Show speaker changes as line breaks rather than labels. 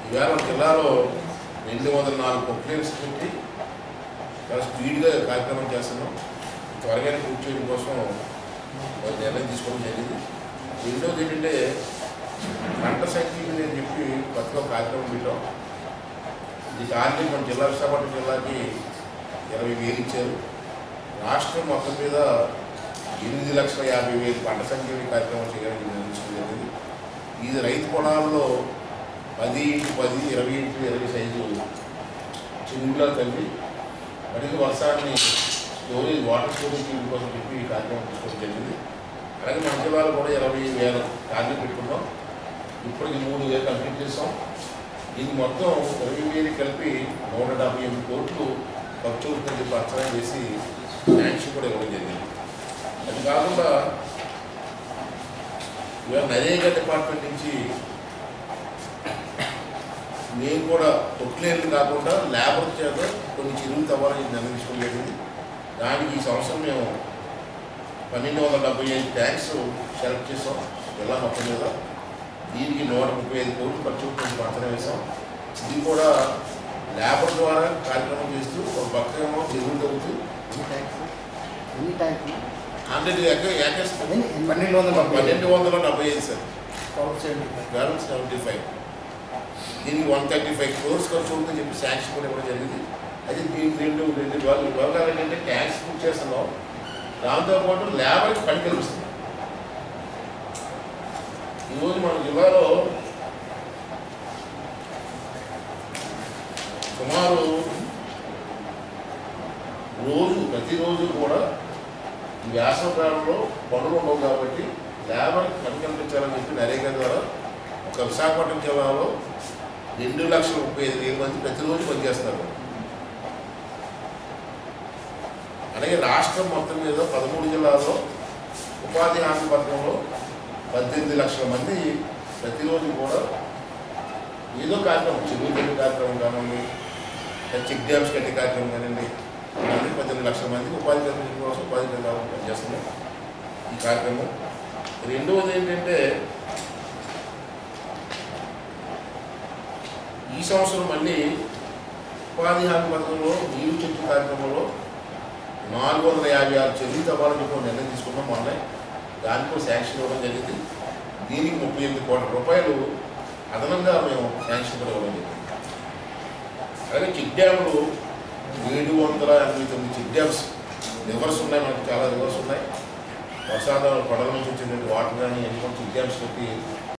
ఇవాళ జిల్లాలో రెండు వందల నాలుగు కంప్లైంట్స్ పెట్టి చాలా స్పీడ్గా కార్యక్రమం చేస్తున్నాం త్వరగా పూర్తి చేయడం కోసం ఒక నిర్ణయం తీసుకోవడం జరిగింది రెండోది ఏంటంటే పంట సంఖ్య అని చెప్పి కొత్తగా ఒక కార్యక్రమం పెట్టాం ఇది టార్గెట్ మన జిల్లా విశాఖపట్నం జిల్లాకి ఇరవై వేలు ఇచ్చారు రాష్ట్రం మొత్తం మీద ఎనిమిది లక్షల యాభై వేలు పంట సంఖ్య కార్యక్రమం చేయాలని నిర్ణయించడం జరిగింది ఇది రైతు పొలాల్లో పది ఇంటూ పది ఇరవై ఇంటూ ఇరవై సైజు చెరువులా తల్లి మరియు వర్షాన్ని స్టోరేజ్ వాటర్ స్టోరేజ్ చేయడం కోసం చెప్పి ఈ కార్యక్రమం తీసుకోవడం జరిగింది అలాగే మన జిల్లాలో కూడా ఇరవై వేల టార్గెట్ పెట్టుకున్నాం ఇప్పటికి మూడు వేలు కంప్లీట్ చేసాం ఇది మొత్తం ఇరవై వేలు కలిపి నూట డెబ్బై ఎనిమిది కోట్లు ఖర్చు అవుతుందని చెప్పి అంచనా వేసి శాంక్షన్ కూడా ఇవ్వడం జరిగింది అది కాకుండా ఇవాళ నరేగా డిపార్ట్మెంట్ నుంచి నేను కూడా తొట్లేళ్ళు కాకుండా లేబర్ చేత కొన్ని చెరువులు తవ్వాలని నిర్ణయం తీసుకోవడం జరిగింది దానికి ఈ సంవత్సరం మేము పన్నెండు వందల డెబ్బై ఐదు ట్యాంక్స్ సెలెక్ట్ చేసాం జిల్లా మొత్తం మీద దీనికి నూట ముప్పై ఐదు కోట్లు ఖర్చు కొంచెం అంచనా వేసాం ఇది కూడా లేబర్ ద్వారా కార్యక్రమం చేస్తూ ఒక పక్క ఏమో చెరువులు తవ్వుతూ
ఎన్ని ట్యాంక్స్ ఎన్ని ట్యాంక్స్
హండ్రెడ్ ఏకర్స్
పన్నెండు వందల డెబ్బై
పన్నెండు వందల డెబ్బై ఐదు sir
twelve seventy five
twelve seventy five దీనికి వన్ థర్టీ ఫైవ్ క్రోర్స్ ఖర్చు అవుతుందని చెప్పి శాంక్షన్ కూడా ఇవ్వడం జరిగింది అయితే దీనికి రెండు రెండు విభాగాలు విభాగాలు ఏంటంటే ట్యాక్స్ బుక్ చేస్తున్నాం దాంతోపాటు లేబర్కి పని కల్పిస్తున్నాం ఈరోజు మన జిల్లాలో సుమారు రోజు ప్రతిరోజు కూడా ఈ వేసవ కాలంలో పనులు ఉండవు కాబట్టి లేబర్కి పని కల్పించాలని చెప్పి నరేగా ద్వారా ఒక విశాఖపట్నం జిల్లాలో రెండు లక్షల ముప్పై ఐదు వేల మంది ప్రతిరోజు పనిచేస్తారు అలాగే రాష్ట్రం మొత్తం మీద పదమూడు జిల్లాల్లో ఉపాధి హామీ పథకంలో పద్దెనిమిది లక్షల మంది ప్రతిరోజు కూడా ఏదో కార్యక్రమం చెరువు కట్టే కార్యక్రమం కానివ్వండి లేదా చెక్ డ్యామ్స్ కట్టే కార్యక్రమం కానివ్వండి అలాగే పద్దెనిమిది లక్షల మందికి ఉపాధి కల్పించడం కోసం ఉపాధి కల్పించడం పనిచేస్తున్నాం ఈ కార్యక్రమం రెండవది ఏంటంటే ఈ సంవత్సరం మళ్ళీ ఉపాధి హామీ పథకంలో నీరు చెట్టు కార్యక్రమంలో నాలుగు వందల యాభై ఆరు చెల్లి తవ్వాలని చెప్పి ఒక నిర్ణయం తీసుకున్నాం మొన్న దానికి కూడా శాంక్షన్ ఇవ్వడం జరిగింది దీనికి ముప్పై ఎనిమిది కోట్ల రూపాయలు అదనంగా మేము శాంక్షన్ కూడా ఇవ్వడం జరిగింది అలాగే చెక్ డ్యాములు ఏడు వందల ఎనభై తొమ్మిది చెక్ డ్యామ్స్ రివర్స్ ఉన్నాయి మనకి చాలా రివర్స్ ఉన్నాయి వర్షాధార కొండల నుంచి వచ్చినటువంటి వాటర్ కానీ ఎన్ని కూడా చెక్ డ్యామ్స్ పెట్టి